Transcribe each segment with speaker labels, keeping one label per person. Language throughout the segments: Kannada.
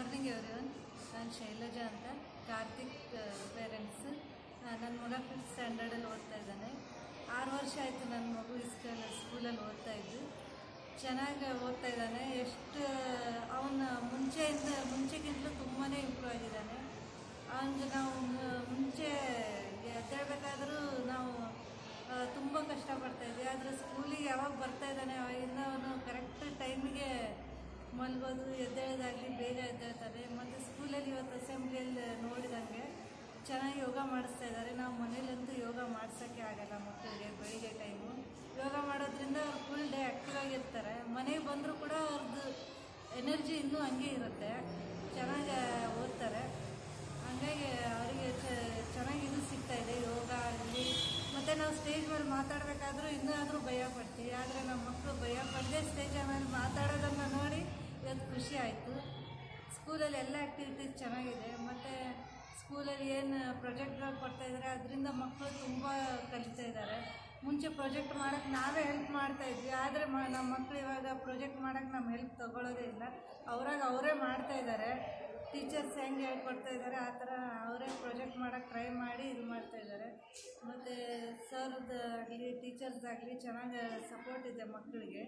Speaker 1: ಮಾರ್ನಿಂಗ್ ಎವ್ರಿವನ್ ನಾನು ಶೈಲಜಾ ಅಂತ ಕಾರ್ತಿಕ್ ಪೇರೆಂಟ್ಸ್ ನನ್ನ ಮಗ ಫಿಫ್ತ್ ಸ್ಟ್ಯಾಂಡರ್ಡಲ್ಲಿ ಓದ್ತಾ ಇದ್ದಾನೆ ಆರು ವರ್ಷ ಆಯಿತು ನನ್ನ ಮಗು ಸ್ಕೂಲ್ ಸ್ಕೂಲಲ್ಲಿ ಓದ್ತಾ ಇದ್ದು ಚೆನ್ನಾಗಿ ಓದ್ತಾ ಇದ್ದಾನೆ ಎಷ್ಟು ಅವನ ಮುಂಚೆಯಿಂದ ಮುಂಚೆಗಿಂತಲೂ ತುಂಬಾ ಇಂಪ್ರೂವ್ ಆಗಿದ್ದಾನೆ ಅವನಿಗೆ ನಾವು ಮು- ಮುಂಚೆ ಎದ್ದೇಳಬೇಕಾದ್ರೂ ನಾವು ತುಂಬ ಕಷ್ಟಪಡ್ತಾ ಇದ್ವಿ ಆದರೆ ಸ್ಕೂಲಿಗೆ ಯಾವಾಗ ಬರ್ತಾ ಇದ್ದಾನೆ ಅವಾಗಿಂದ ಅವನು ಕರೆಕ್ಟ್ ಟೈಮಿಗೆ ಮಲಗೋದು ಎದ್ದೇಳೋದಾಗಲಿ ಬೇಗ ಎದ್ದೇಳ್ತಾರೆ ಮತ್ತು ಸ್ಕೂಲಲ್ಲಿ ಇವತ್ತು ಅಸೆಂಬ್ಲಿಯಲ್ಲಿ ನೋಡಿದಂಗೆ ಚೆನ್ನಾಗಿ ಯೋಗ ಮಾಡಿಸ್ತಾ ಇದ್ದಾರೆ ನಾವು ಮನೇಲಂತೂ ಯೋಗ ಮಾಡ್ಸೋಕ್ಕೆ ಆಗಲ್ಲ ಮಕ್ಕಳಿಗೆ ಬೆಳಿಗ್ಗೆ ಟೈಮು ಯೋಗ ಮಾಡೋದ್ರಿಂದ ಅವ್ರು ಫುಲ್ ಡೇ ಆ್ಯಕ್ಟಿವ್ ಆಗಿರ್ತಾರೆ ಮನೆಗೆ ಬಂದರೂ ಕೂಡ ಅವ್ರದ್ದು ಎನರ್ಜಿ ಇನ್ನೂ ಹಂಗೆ ಇರುತ್ತೆ ಚೆನ್ನಾಗಿ ಓದ್ತಾರೆ ಹಂಗಾಗಿ ಅವರಿಗೆ ಚೆನ್ನಾಗಿ ಇದು ಸಿಗ್ತಾ ಇದೆ ಯೋಗ ಆಗಲಿ ಮತ್ತು ನಾವು ಸ್ಟೇಜ್ ಮೇಲೆ ಮಾತಾಡಬೇಕಾದ್ರೂ ಇನ್ನೂ ಆದರೂ ಭಯ ಪಡ್ತೀವಿ ಆದರೆ ನಮ್ಮ ಮಕ್ಕಳು ಭಯ ಪಡದೆ ಸ್ಟೇಜ್ ಮೇಲೆ ಮಾತಾಡೋದನ್ನು ನೋಡಿ ಇವತ್ತು ಖುಷಿ ಆಯಿತು ಸ್ಕೂಲಲ್ಲಿ ಎಲ್ಲ ಆ್ಯಕ್ಟಿವಿಟೀಸ್ ಚೆನ್ನಾಗಿದೆ ಮತ್ತು ಸ್ಕೂಲಲ್ಲಿ ಏನು ಪ್ರಾಜೆಕ್ಟ್ಗಳು ಕೊಡ್ತಾ ಇದ್ದಾರೆ ಅದರಿಂದ ಮಕ್ಕಳು ತುಂಬ ಕಲಿತಾ ಇದ್ದಾರೆ ಮುಂಚೆ ಪ್ರಾಜೆಕ್ಟ್ ಮಾಡೋಕ್ಕೆ ನಾವೇ ಹೆಲ್ಪ್ ಮಾಡ್ತಾ ಇದ್ವಿ ಆದರೆ ಮ ನಮ್ಮ ಮಕ್ಕಳು ಇವಾಗ ಪ್ರಾಜೆಕ್ಟ್ ಮಾಡೋಕ್ಕೆ ನಮ್ಮ ಹೆಲ್ಪ್ ತೊಗೊಳ್ಳೋದೇ ಇಲ್ಲ ಅವರಾಗ ಅವರೇ ಮಾಡ್ತಾ ಇದ್ದಾರೆ ಟೀಚರ್ಸ್ ಹೆಂಗೆ ಹೇಳ್ಕೊಡ್ತಾ ಇದ್ದಾರೆ ಆ ಥರ ಅವರೇ ಪ್ರಾಜೆಕ್ಟ್ ಮಾಡೋಕ್ಕೆ ಟ್ರೈ ಮಾಡಿ ಇದು ಮಾಡ್ತಾ ಇದ್ದಾರೆ ಮತ್ತು ಸರ್ದು ಆಗಲಿ ಟೀಚರ್ಸ್ದಾಗಲಿ ಚೆನ್ನಾಗಿ ಸಪೋರ್ಟ್ ಇದೆ ಮಕ್ಕಳಿಗೆ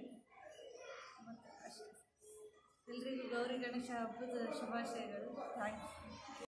Speaker 1: ಮತ್ತು ಅಷ್ಟೇ ಎಲ್ರಿಗೂ ಗೌರಿ ಗಣೇಶ ಹಬ್ಬದ ಶುಭಾಶಯಗಳು ಥ್ಯಾಂಕ್ಸ್